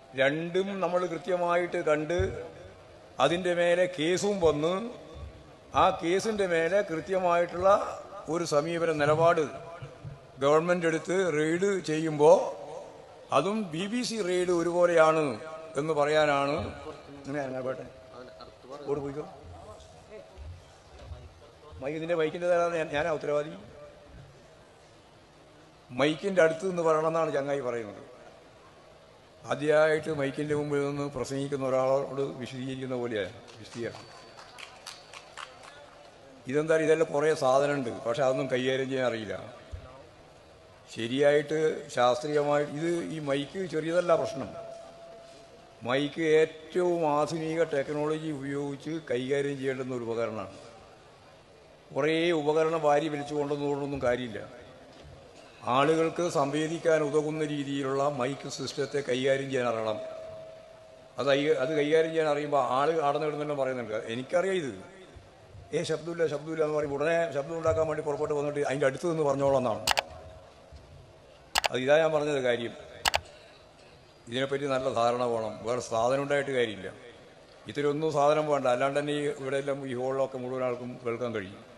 രണ്ടും നമ്മൾ കൃത്യമായിട്ട് കണ്ട് അതിൻ്റെ മേലെ കേസും വന്ന് ആ കേസിൻ്റെ മേലെ കൃത്യമായിട്ടുള്ള ഒരു സമീപന നിലപാട് ഗവൺമെൻറ് എടുത്ത് റെയ്ഡ് ചെയ്യുമ്പോൾ അതും ബി ബി സി റെയ്ഡ് ഒരുപോലെയാണ് എന്ന് പറയാനാണ് ഇങ്ങനെ അങ്ങനെ പോട്ടെ ഓട് പോയിക്കോ മൈക്ക് ഇതിൻ്റെ മൈക്കിൻ്റെ തരാതെ ഞാൻ ഞാനാ ഉത്തരവാദി മൈക്കിൻ്റെ അടുത്ത് നിന്ന് പറയണമെന്നാണ് ചങ്ങായി പറയുന്നത് ആദ്യമായിട്ട് മൈക്കിൻ്റെ മുമ്പിൽ നിന്ന് പ്രസംഗിക്കുന്ന ഒരാളോട് വിശദീകരിക്കുന്ന പോലെയാണ് വിശദീകരണം ഇതെന്താ ഇതെല്ലാം കുറേ സാധനമുണ്ട് പക്ഷെ അതൊന്നും കൈകാര്യം ചെയ്യാൻ അറിയില്ല ശരിയായിട്ട് ശാസ്ത്രീയമായിട്ട് ഇത് ഈ മൈക്ക് ചെറിയതല്ല പ്രശ്നം മൈക്ക് ഏറ്റവും ആധുനിക ടെക്നോളജി ഉപയോഗിച്ച് കൈകാര്യം ചെയ്യേണ്ടുന്ന ഒരു ഉപകരണമാണ് കുറേ ഉപകരണം വാരി വലിച്ചു കൊണ്ടുവന്നുകൊണ്ടൊന്നും കാര്യമില്ല ആളുകൾക്ക് സംവേദിക്കാൻ ഉതകുന്ന രീതിയിലുള്ള മൈക്ക് സിസ്റ്റത്തെ കൈകാര്യം ചെയ്യാൻ അറിയണം അത് ഐ- അത് കൈകാര്യം ചെയ്യാൻ അറിയുമ്പോൾ ആള് ആടന്ന് കിടന്നെല്ലാം പറയുന്നുണ്ട് എനിക്കറിയാം ഇത് ഏ ശബ്ദമില്ല ശബ്ദമില്ല എന്ന് പറയുമ്പോൾ ഉടനെ ശബ്ദം ഉണ്ടാക്കാൻ വേണ്ടി പുറപ്പെട്ട് വന്നിട്ട് അതിൻ്റെ അടുത്ത് നിന്ന് പറഞ്ഞോളാം എന്നാണ് അത് ഇതാ ഞാൻ പറഞ്ഞത് കാര്യം ഇതിനെപ്പറ്റി നല്ല ധാരണ വേണം വേറെ സാധനം ഉണ്ടായിട്ട് കാര്യമില്ല ഇത്തിരൊന്നും സാധനം വേണ്ട അല്ലാണ്ട് തന്നെ ഈ ഇവിടെ എല്ലാം ഈ ഹോളിലൊക്കെ മുഴുവൻ ആൾക്കും കേൾക്കാൻ കഴിയും